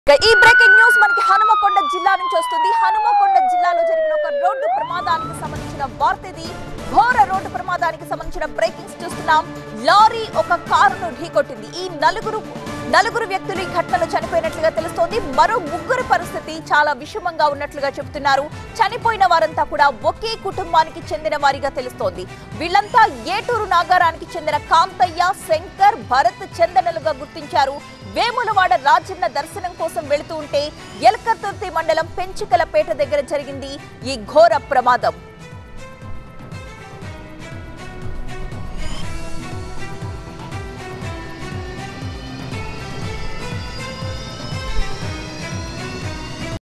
ఇక ఈ breaking news మనకి హనుమకొండ జిల్లా నుంచి వస్తుంది హనుమకొండ జిల్లాలో జరిగిన ఒక రోడ్డు ప్రమాదానికి సంబంధించిన వార్త ఇది ఘోర రోడ్డు ప్రమాదానికి సంబంధించిన బ్రేకింగ్స్ చూస్తున్నాం లారీ ఒక కారును ఢీకొట్టింది ఈ నలుగురు నలుగురు వ్యక్తులు ఈ ఘటనలో చనిపోయినట్లుగా తెలుస్తోంది మరో ముగ్గురు పరిస్థితి చాలా విషమంగా ఉన్నట్లుగా చెబుతున్నారు చనిపోయిన వారంతా కూడా ఒకే కుటుంబానికి చెందిన వారిగా తెలుస్తోంది వీళ్ళంతా ఏటూరు నాగారానికి చెందిన కాంతయ్య శంకర్ భరత్ చందనలుగా గుర్తించారు వేములవాడ రాజన్న దర్శనం కోసం వెళుతూ ఉంటే ఎల్కతుర్తి మండలం పెంచికలపేట దగ్గర జరిగింది ఈ ఘోర ప్రమాదం